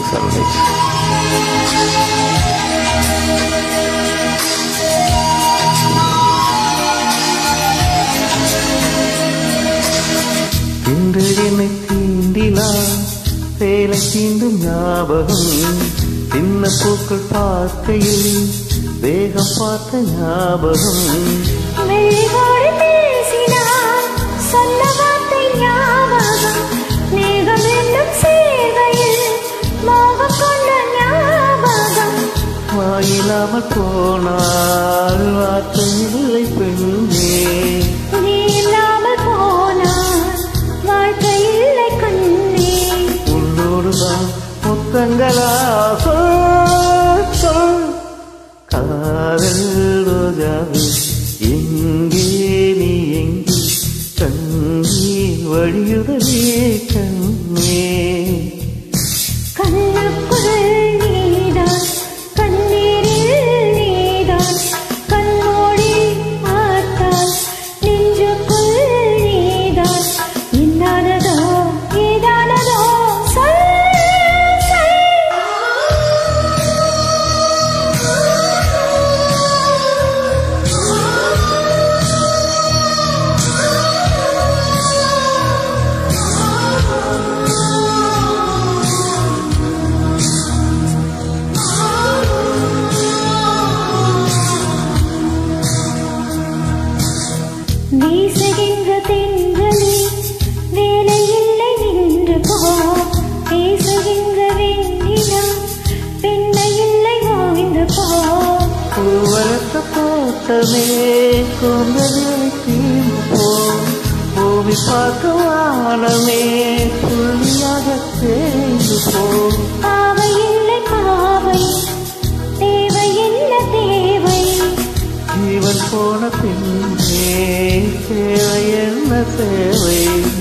Sunlight இன்று என்னை தீண்டினான் சேலை தீண்டும் ஞாபகம் சின்ன பூக்கள் பார்க்கையில் வேகம் பார்த்த ஞாபகம் மெல்லிவோடு பேசினான், சொன்ன வார்த்தை ஞாபகம். மேகம் என்னும் சேர்வையில் மோகம் கொண்ட ஞாபகம். வாயில்லாமல் போனால் வார்த்தை இல்லை பெண்ணே நீ இல்லாமல் போனால் வாழ்க்கை இல்லை கண்ணே. உன்னோடுதான் முத்தங்களா சொல், சொல். காதல் ரோஜாவே எங்கே நீ எங்கே கண்ணீர் வழியுடனே கண்ணே கண்ணுக்குள் நீதான், கண்ணீரில் நீதான். கண்மூடி பார்த்தால் நெஞ்சுக்குள் நீதான். என்னானதோ, ஏதானதோ சொல், வீசுகின்ற தென்றலே வேலை இல்லை நின்று போ பேசுகின்ற வெண்ணிலா பெண்ணை இல்லை வாழ்ந்து போ பூவரத்த தோட்டமே கொண்டதே தீர்ந்து போ பூமி பார்க்க வானமே புள்ளியாக தேய்ந்து போ பாவை இல்லை பாவை தேவை என்ன தேவை ஜீவன் போன பின்னே தேவை என்ன தேவை